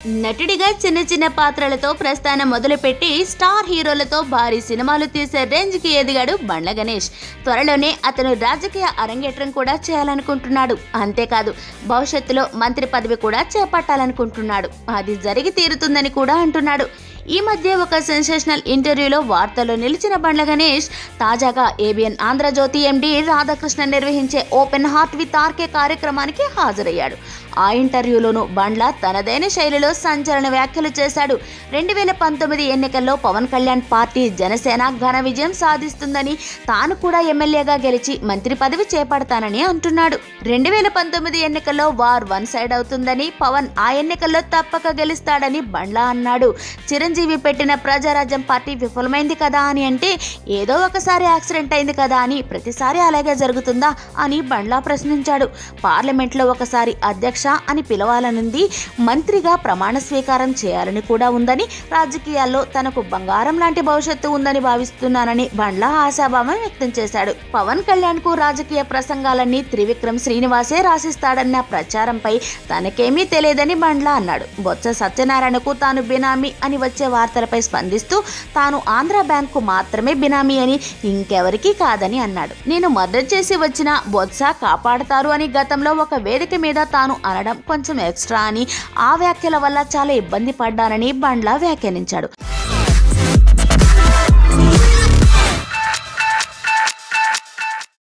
నటుడిగా చిన్న చిన్న పాత్రలతో ప్రస్థానం మొదలుపెట్టి స్టార్ హీరోలతో భారీ సినిమాలు తీసే రేంజ్కి ఎదిగాడు బండ్ల గణేష్ త్వరలోనే అతను రాజకీయ అరంగేట్రం కూడా చేయాలనుకుంటున్నాడు అంతేకాదు భవిష్యత్తులో మంత్రి పదవి కూడా చేపట్టాలనుకుంటున్నాడు అది జరిగి తీరుతుందని కూడా అంటున్నాడు ఈ మధ్య ఒక సెన్సేషనల్ ఇంటర్వ్యూలో వార్తల్లో నిలిచిన బండ్ల గణేష్ తాజాగా ఏబిఎన్ ఆంధ్రజ్యోతి ఎండి రాధాకృష్ణ నిర్వహించే ఓపెన్ హార్ట్ విత్ ఆర్కే కార్యక్రమానికి హాజరయ్యాడు ఆ ఇంటర్వ్యూలోనూ బండ్ల తనదైన శైలిలో సంచలన వ్యాఖ్యలు చేశాడు రెండు వేల పంతొమ్మిది ఎన్నికల్లో పవన్ కళ్యాణ్ పార్టీ జనసేన ఘన విజయం సాధిస్తుందని తాను కూడా ఎమ్మెల్యేగా గెలిచి మంత్రి పదవి చేపడతానని అంటున్నాడు రెండు వేల పంతొమ్మిది ఎన్నికల్లో వార్ వన్ సైడ్ అవుతుందని పవన్ ఆ ఎన్నికల్లో తప్పక గెలుస్తాడని బండ్ల అన్నాడు చిరంజీవి పెట్టిన ప్రజారాజ్యం పార్టీ విఫలమైంది కదా అని అంటే ఏదో ఒకసారి యాక్సిడెంట్ అయింది కదా అని ప్రతిసారి అలాగే జరుగుతుందా అని బండ్లా ప్రశ్నించాడు పార్లమెంట్లో ఒకసారి అధ్యక్ష అని పిలవాలనుంది మంత్రిగా ప్రమాణ స్వీకారం చేయాలని కూడా ఉందని రాజకీయాల్లో తనకు బంగారం లాంటి భవిష్యత్తు ఉందని భావిస్తున్నానని బండ్లా ఆశాభావం వ్యక్తం చేశాడు పవన్ కళ్యాణ్ కు రాజకీయ ప్రసంగాలన్నీ త్రివిక్రమ్ శ్రీనివాసే రాసిస్తాడన్న ప్రచారంపై తనకేమీ తెలియదని బండ్లా అన్నాడు బొత్స సత్యనారాయణకు తాను బినామీ అని వచ్చే వార్తలపై స్పందిస్తూ తాను ఆంధ్ర బ్యాంకు మాత్రమే బినామీ అని ఇంకెవరికీ కాదని అన్నాడు నేను మద్దతు చేసి వచ్చిన బొత్స కాపాడతారు అని గతంలో ఒక వేదిక మీద తాను అనడం కొంచెం ఎక్స్ట్రా అని ఆ వ్యాఖ్యల వల్ల చాలా ఇబ్బంది పడ్డానని బండ్లా వ్యాఖ్యానించాడు